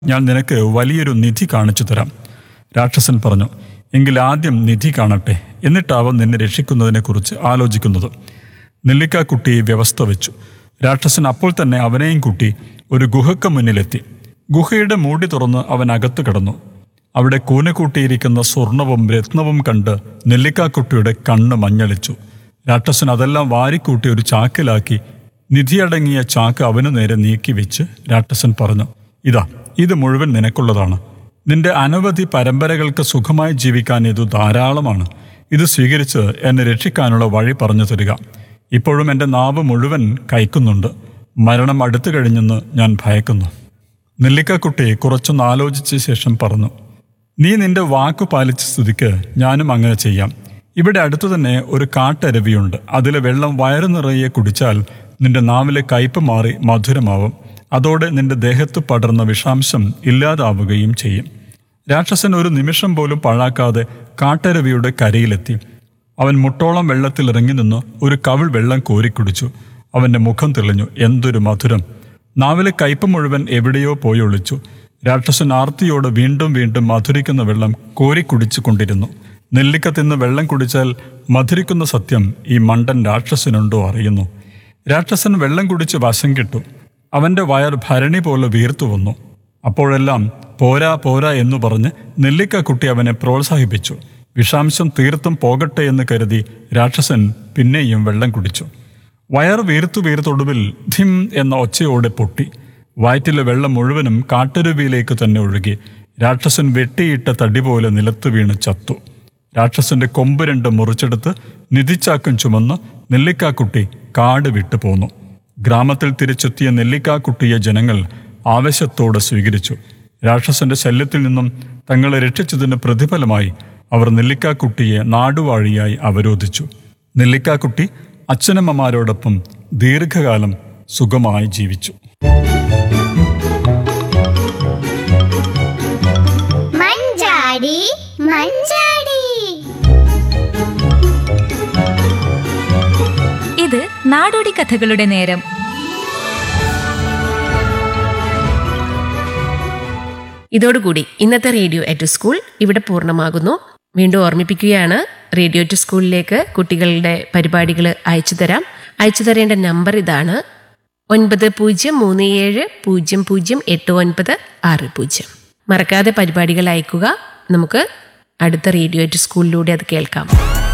ഞാൻ നിനക്ക് വലിയൊരു നിധി കാണിച്ചു തരാം രാക്ഷസൻ പറഞ്ഞു എങ്കിൽ ആദ്യം നിധി കാണട്ടെ എന്നിട്ടാവും നിന്നെ രക്ഷിക്കുന്നതിനെക്കുറിച്ച് ആലോചിക്കുന്നത് നെല്ലിക്കാക്കുട്ടി വ്യവസ്ഥ വെച്ചു രാക്ഷസൻ അപ്പോൾ തന്നെ അവനെയും കൂട്ടി ഒരു ഗുഹയ്ക്ക് മുന്നിലെത്തി ഗുഹയുടെ മൂടി തുറന്ന് അവൻ അകത്ത് കിടന്നു അവിടെ കൂനക്കൂട്ടിയിരിക്കുന്ന സ്വർണവും രത്നവും കണ്ട് നെല്ലിക്കാക്കുട്ടിയുടെ കണ്ണ് മഞ്ഞളിച്ചു രാക്ഷസൻ അതെല്ലാം വാരിക്കൂട്ടി ഒരു ചാക്കിലാക്കി നിധിയടങ്ങിയ ചാക്ക് അവനു നേരെ നീക്കി വെച്ച് രാക്ഷസൻ പറഞ്ഞു ഇതാ ഇത് മുഴുവൻ നിനക്കുള്ളതാണ് നിന്റെ അനവധി പരമ്പരകൾക്ക് സുഖമായി ജീവിക്കാൻ ഇത് ധാരാളമാണ് ഇത് സ്വീകരിച്ച് എന്നെ രക്ഷിക്കാനുള്ള വഴി പറഞ്ഞു തരിക ഇപ്പോഴും എൻ്റെ നാവ് മുഴുവൻ കയ്ക്കുന്നുണ്ട് മരണം അടുത്തു കഴിഞ്ഞെന്ന് ഞാൻ ഭയക്കുന്നു നെല്ലിക്കാക്കുട്ടി കുറച്ചൊന്ന് ആലോചിച്ച ശേഷം പറഞ്ഞു നീ നിന്റെ വാക്കു പാലിച്ച സ്ഥിതിക്ക് ഞാനും അങ്ങനെ ചെയ്യാം ഇവിടെ അടുത്തു തന്നെ ഒരു കാട്ടരുവിയുണ്ട് അതിലെ വെള്ളം വയറു നിറയെ കുടിച്ചാൽ നിന്റെ നാവിലെ കയ്പ് മാറി മധുരമാവും അതോടെ നിന്റെ ദേഹത്ത് പടർന്ന വിഷാംശം ഇല്ലാതാവുകയും ചെയ്യും രാക്ഷസൻ ഒരു നിമിഷം പോലും പാഴാക്കാതെ കാട്ടരുവിയുടെ കരയിലെത്തി അവൻ മുട്ടോളം വെള്ളത്തിൽ ഇറങ്ങി നിന്ന് ഒരു കവിൾ വെള്ളം കോരിക്കുടിച്ചു അവന്റെ മുഖം തെളിഞ്ഞു എന്തൊരു മധുരം നാവിലെ കയ്പ് മുഴുവൻ എവിടെയോ പോയി ഒളിച്ചു രാക്ഷസൻ ആർത്തിയോട് വീണ്ടും വീണ്ടും മധുരിക്കുന്ന വെള്ളം കോരിക്കുടിച്ചു കൊണ്ടിരുന്നു നെല്ലിക്ക തിന്ന് വെള്ളം കുടിച്ചാൽ മധുരിക്കുന്ന സത്യം ഈ മണ്ടൻ രാക്ഷസനുണ്ടോ അറിയുന്നു രാക്ഷസൻ വെള്ളം കുടിച്ച് വശം കിട്ടു അവന്റെ വയർ ഭരണി പോലെ വീർത്തു വന്നു അപ്പോഴെല്ലാം പോരാ പോരാ എന്നു പറഞ്ഞ് നെല്ലിക്ക കുട്ടി അവനെ പ്രോത്സാഹിപ്പിച്ചു വിഷാംശം തീർത്തും പോകട്ടെ എന്ന് കരുതി രാക്ഷസൻ പിന്നെയും വെള്ളം കുടിച്ചു വയർ വീർത്തു വീർത്തൊടുവിൽ ധിം എന്ന ഒച്ചയോടെ പൊട്ടി വയറ്റിലെ വെള്ളം മുഴുവനും കാട്ടരുവിയിലേക്ക് തന്നെ ഒഴുകി രാക്ഷസൻ വെട്ടിയിട്ട തടി പോലെ നിലത്ത് വീണ് ചത്തു രാക്ഷസന്റെ കൊമ്പ് രണ്ട് മുറിച്ചെടുത്ത് നിധിച്ചാക്കും ചുമന്ന് നെല്ലിക്കാക്കുട്ടി കാട് വിട്ടു പോന്നു ഗ്രാമത്തിൽ തിരിച്ചെത്തിയ നെല്ലിക്കാക്കുട്ടിയെ ജനങ്ങൾ ആവേശത്തോടെ സ്വീകരിച്ചു രാക്ഷസന്റെ ശല്യത്തിൽ നിന്നും തങ്ങളെ രക്ഷിച്ചതിന് പ്രതിഫലമായി അവർ നെല്ലിക്കാക്കുട്ടിയെ നാടുവാഴിയായി അവരോധിച്ചു നെല്ലിക്കാക്കുട്ടി അച്ഛനമ്മമാരോടൊപ്പം ദീർഘകാലം സുഖമായി ജീവിച്ചു മഞ്ചാടി മഞ്ചാടി ഇത് നാടോടി കഥകളുടെ നേരം ഇതോടുകൂടി ഇന്നത്തെ റേഡിയോ അറ്റ് സ്കൂൾ ഇവിടെ പൂർണ്ണമാകുന്നു വീണ്ടും ഓർമ്മിപ്പിക്കുകയാണ് റേഡിയോ ടു സ്കൂളിലേക്ക് കുട്ടികളുടെ പരിപാടികൾ അയച്ചു തരാം അയച്ചു തരേണ്ട നമ്പർ ഇതാണ് ഒൻപത് പൂജ്യം മൂന്ന് ഏഴ് പൂജ്യം പൂജ്യം എട്ട് ഒൻപത് ആറ് പൂജ്യം മറക്കാതെ പരിപാടികൾ അയക്കുക നമുക്ക് അടുത്ത റേഡിയോ ടു സ്കൂളിലൂടെ അത് കേൾക്കാം